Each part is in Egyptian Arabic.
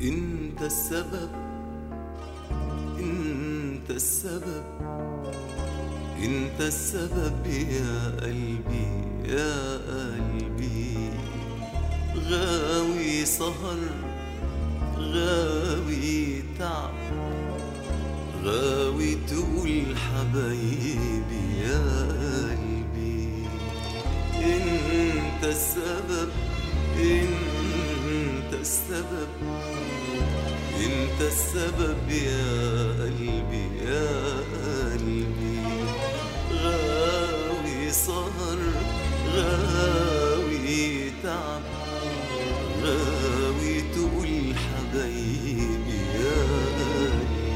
انت السبب انت السبب انت السبب يا قلبي يا قلبي غاوي سهر غاوي تعب غاوي تقول حبايبي يا قلبي انت السبب انت السبب انت السبب يا قلبي يا قلبي غاوي سهر غاوي تعب غاوي تقول حبايبي يا قلبي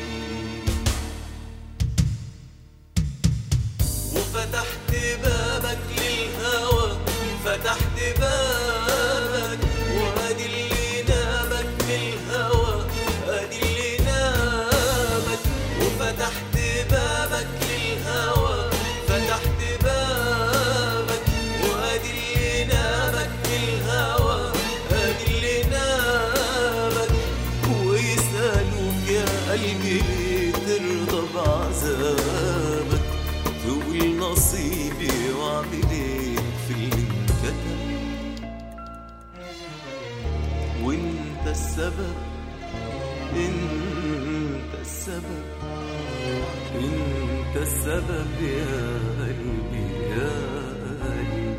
وفتحت بابك للهوى فتحت بابك وادي اللي نامك بالهوى ادي اللي نامك وفتحت بابك للهوى فتحت بابك وادي اللي نامك بالهوى ادي اللي نامك ويسألوك يا قلبي ليه ترضى بعذابك تقول نصيبي واعمل ايه في اللي انكتب وانت السبب انت السبب انت السبب يا قلبي يا قلبي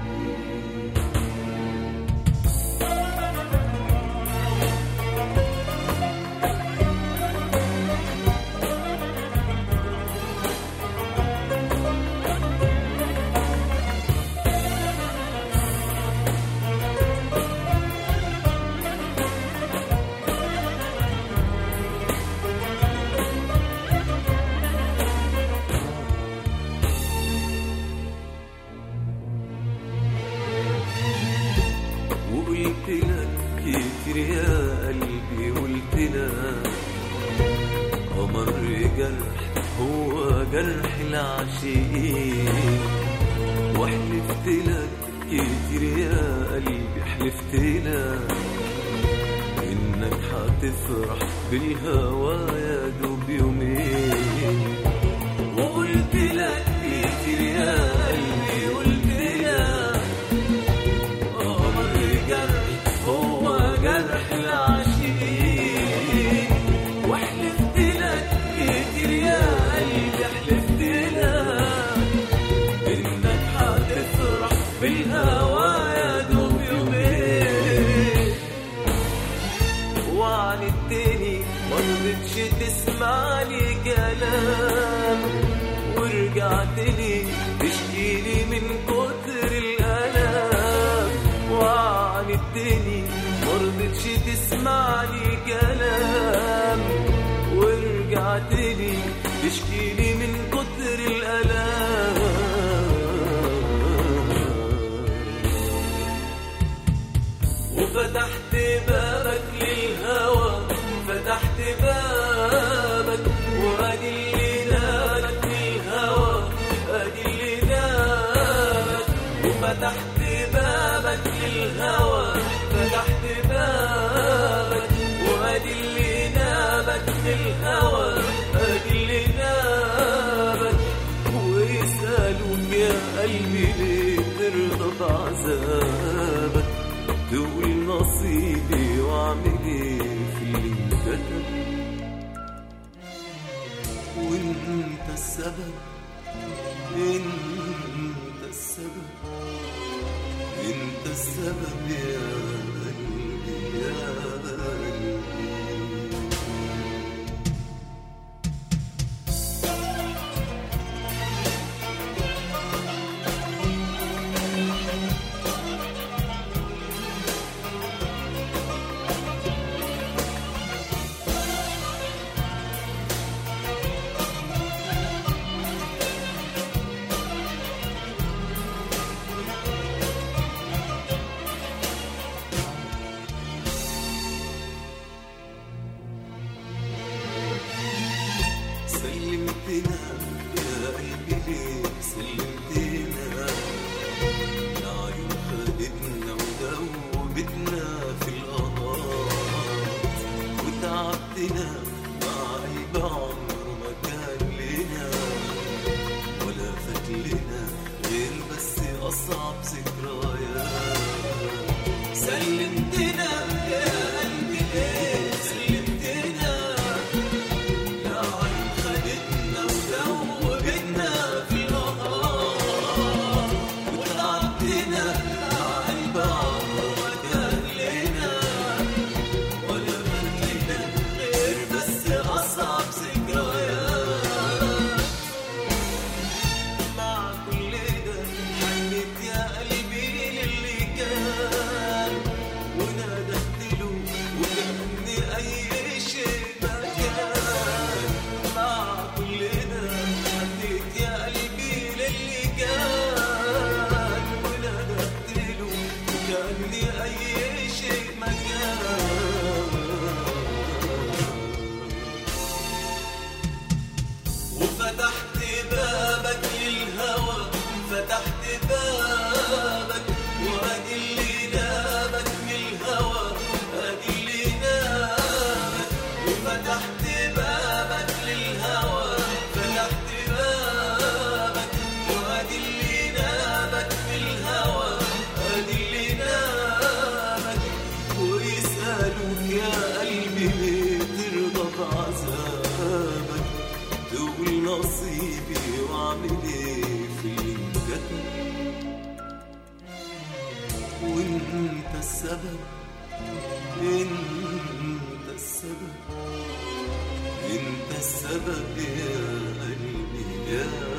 وقلت لك كتير يا قلبي قلت لك قمر جرح هو جرح العاشقين وحلفت لك كتير يا قلبي حلفت لك انك هتفرح بالهوى يا دوب يومين وقلت لك كتير يا قلبي قلت لك قمر جرح هو جرح العاشقين وحلفت لك كتير يا قلبي حلفت لك انك هتفرح بالهوى يا دوب يومين وعندتني مرضتش تسمعني كلام ورجعت لي تشكيلي من كتر الألم وعندتني مرضتش تسمعني كلام ورجعت لي تشكيلي من كتر الألم وفتحت بابك للهوى فتحت بابك وادي اللي نامك للهوى ادي اللي نامك وفتحت بابك للهوى فتحت بابك وادي اللي نامك للهوى ادي اللي نامك ويسألوك يا قلبي ليه ترضى بعذابك تقول نصيبي واعمل ايه في اللي انكتب وانت السبب انت السبب انت السبب يا قلبي يا قلبي تعبتنا مع قلب عمره ما كان لنا ولا فات لنا غير بس أصعب ذكريات سلمتنا يا قلبي ليه سلمتنا يا عين خدتنا ودوبتنا في النهار وتعبتنا مع قلب عمره ما كان لنا ولا فات لنا غير بس أصعب ذكريات مع كل ده حنيت يا قلبي للي كان ونادت له وكأني أي شيء ما كان مع كل ده حنيت يا قلبي للي كان ونادت له وكأني أي شيء ما كان وفتحت بابك للهوى فتحت بابك وادي اللي نامك من الهوى ادي اللي نامك وفتحت بابك للهوى فتحت بابك وادي اللي نامك من الهوى ادي اللي نامك ويسألوك يا قلبي ليه ترضى بعذابك تقول نصيبي واعمل ايه في اللي انكتب وانت السبب انت السبب انت السبب يا قلبي يا